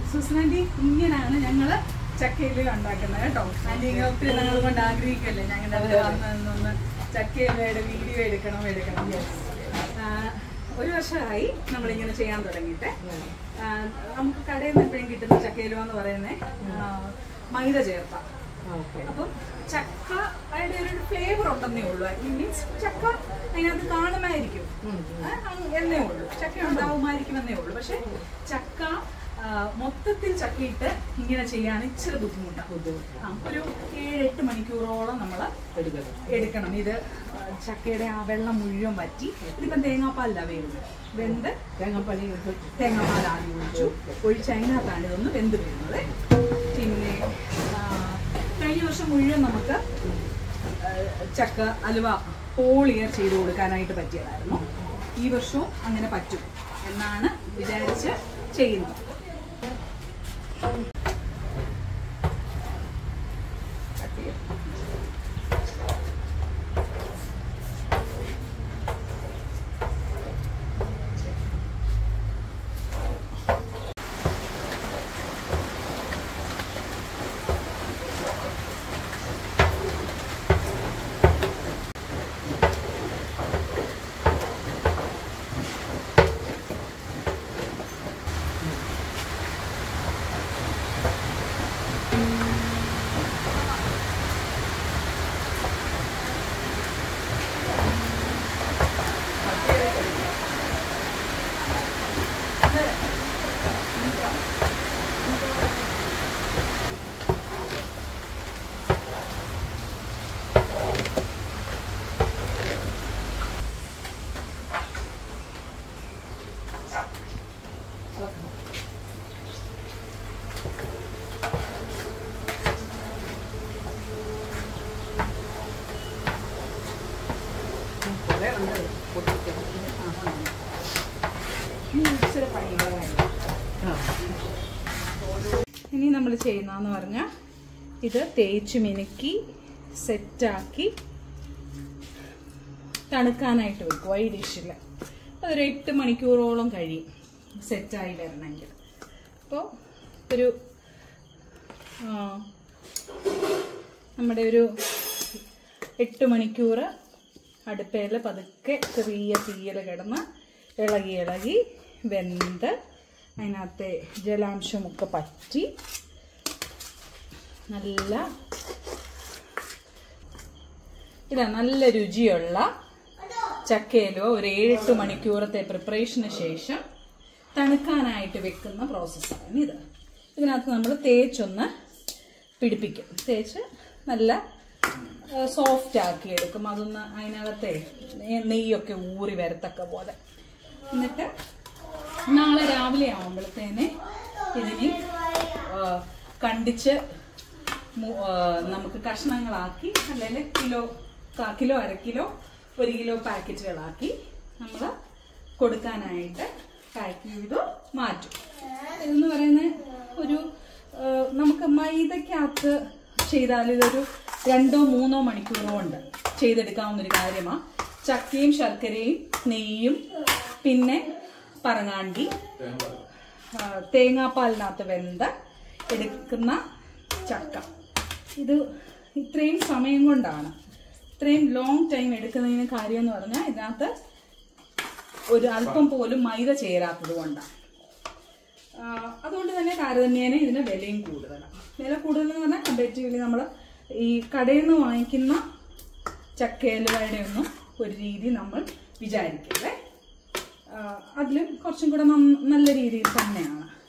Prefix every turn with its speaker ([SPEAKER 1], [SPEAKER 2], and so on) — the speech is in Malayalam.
[SPEAKER 1] സുസ്നാൻറ്റി ഇങ്ങനെയാണ് ഞങ്ങള് ചക്കയില് ഉണ്ടാക്കുന്നത് കേട്ടോ ആന്റി ഇങ്ങനെ ഒത്തിരി നാൾ കൊണ്ട് ആഗ്രഹിക്കല്ലേ ഞങ്ങളുടെ അവിടെ വന്ന് നിന്ന് ചക്കയിലയുടെ വീഡിയോ എടുക്കണം എടുക്കണം ആ, ഒരു വർഷമായി നമ്മളിങ്ങനെ ചെയ്യാൻ തുടങ്ങിയിട്ട് ആ, നമുക്ക് കടയിൽ നിന്ന് എപ്പോഴും കിട്ടുന്ന ചക്കയിലോ എന്ന് പറയുന്നത് മൈദ ചേർത്ത
[SPEAKER 2] ഓക്കെ
[SPEAKER 1] അപ്പം ചക്ക അതിന്റെ ഒരു ഫ്ലേവർ ഉണ്ടെന്നേ ഉള്ളൂ മീൻസ് ചക്ക അതിനകത്ത് കാണുമായിരിക്കും ആ, അങ്ങ് എന്നേ ഉള്ളൂ ചക്ക ഉണ്ടാവുമായിരിക്കും എന്നേ ഉള്ളൂ പക്ഷെ ചക്ക ആ, മൊത്തത്തിൽ ചക്കയിട്ട് ഇങ്ങനെ ചെയ്യാൻ ഇച്ചിരി ബുദ്ധിമുട്ടാണ് ആ, ഒരു ഏഴ് എട്ട് മണിക്കൂറോളം നമ്മൾ
[SPEAKER 2] എടുക്കണം
[SPEAKER 1] എടുക്കണം ഇത് ആ, ചക്കയുടെ ആ വെള്ളം മുഴുവൻ വറ്റി ഇതിപ്പം തേങ്ങാപ്പാലില്ല വേവുന്നത് വെന്ത്
[SPEAKER 2] തേങ്ങാപ്പള്ളി
[SPEAKER 1] തേങ്ങാപ്പാൽ ആദ്യം ഒഴിച്ചു ഒഴിച്ച് അതിനകത്താണ് ഇതൊന്ന് വെന്ത് വരുന്നത് പിന്നെ ആ, കഴിഞ്ഞ വർഷം മുഴുവൻ നമുക്ക് ആ, ചക്ക അലുവ ഹോൾ ഇയർ ചെയ്ത് കൊടുക്കാനായിട്ട് പറ്റിയതായിരുന്നു ഈ വർഷവും അങ്ങനെ പറ്റും എന്നാണ് വിചാരിച്ച് ചെയ്യുന്നത്
[SPEAKER 2] കുറേ ഉണ്ട് പൊട്ടിക്കണം
[SPEAKER 1] ഇനി ഇച്ചിരി പണികളായിരുന്നു
[SPEAKER 2] ആ
[SPEAKER 1] ഇനി നമ്മൾ ചെയ്യുന്നതെന്ന് പറഞ്ഞാൽ ഇത് തേച്ച് മിനുക്കി സെറ്റാക്കി തണുക്കാനായിട്ട് വെക്കും ഈ ഡിഷിൽ അതൊരു എട്ട് മണിക്കൂറോളം കഴിയും സെറ്റായി വരണമെങ്കിൽ അപ്പോൾ ഒരു ആ, നമ്മുടെ ഒരു എട്ട് മണിക്കൂർ അടുപ്പയിൽ പതുക്കെ ചെറിയ തീയിൽ കിടന്ന് ഇളകി ഇളകി വെന്ത് അതിനകത്തെ ജലാംശമൊക്കെ പറ്റി നല്ല ഇതാ നല്ല രുചിയുള്ള ചക്കയിലോ ഒരു ഏഴെട്ട് മണിക്കൂറത്തെ പ്രിപ്പറേഷന് ശേഷം തണുക്കാനായിട്ട് വെക്കുന്ന പ്രോസസ്സാണ് ഇത് ഇതിനകത്ത് നമ്മൾ തേച്ചൊന്ന് പിടിപ്പിക്കും തേച്ച് നല്ല സോഫ്റ്റ് ആക്കി എടുക്കും അതൊന്ന് അതിനകത്തെ നെ- നെയ്യൊക്കെ ഊറി വരത്തക്ക പോലെ എന്നിട്ട് നാളെ രാവിലെ ആവുമ്പോഴത്തേനെ ഇതിനെ ആ, കണ്ടിച്ച് മു- ആ, നമുക്ക് കഷ്ണങ്ങളാക്കി അല്ലെങ്കിൽ കിലോ കാ- കിലോ അര കിലോ ഒരു കിലോ പാക്കറ്റുകളാക്കി നമ്മൾ കൊടുക്കാനായിട്ട് പാക്ക് ചെയ്ത് മാറ്റും ഇതെന്ന് പറയുന്നത് ഒരു ആ, നമുക്ക് മൈദക്കകത്ത് ചെയ്താൽ ഇതൊരു രണ്ടോ മൂന്നോ മണിക്കൂർ കൊണ്ട് ചെയ്തെടുക്കാവുന്ന ഒരു കാര്യമാണ് ചക്കയും ശർക്കരയും നെയ്യും പിന്നെ പറങ്ങാണ്ടി ആ, തേങ്ങാപ്പാലിനകത്ത് വെന്ത എടുക്കുന്ന ചക്ക ഇത് ഇത്രയും സമയം കൊണ്ടാണ് ഇത്രയും ലോങ് ടൈം എടുക്കുന്നതിന് കാര്യം എന്ന് പറഞ്ഞാൽ ഇതിനകത്ത് ഒരു അല്പം പോലും മൈദ ചേരാത്തത് കൊണ്ടാണ് ആ, അതുകൊണ്ട് തന്നെ താരതമ്യേന ഇതിന് വിലയും കൂടുതലാണ് വില കൂടുതലെന്ന് പറഞ്ഞാൽ കമ്പാരിറ്റീവ്ലി നമ്മൾ ഈ കടയിൽ നിന്ന് വാങ്ങിക്കുന്ന ചക്കയിലുകളുടെ ഒന്നും ഒരു രീതി നമ്മൾ വിചാരിക്കല്ലേ ആ, അതിലും കുറച്ചും കൂടെ നന്ന- നല്ല രീതിയിൽ തന്നെയാണ്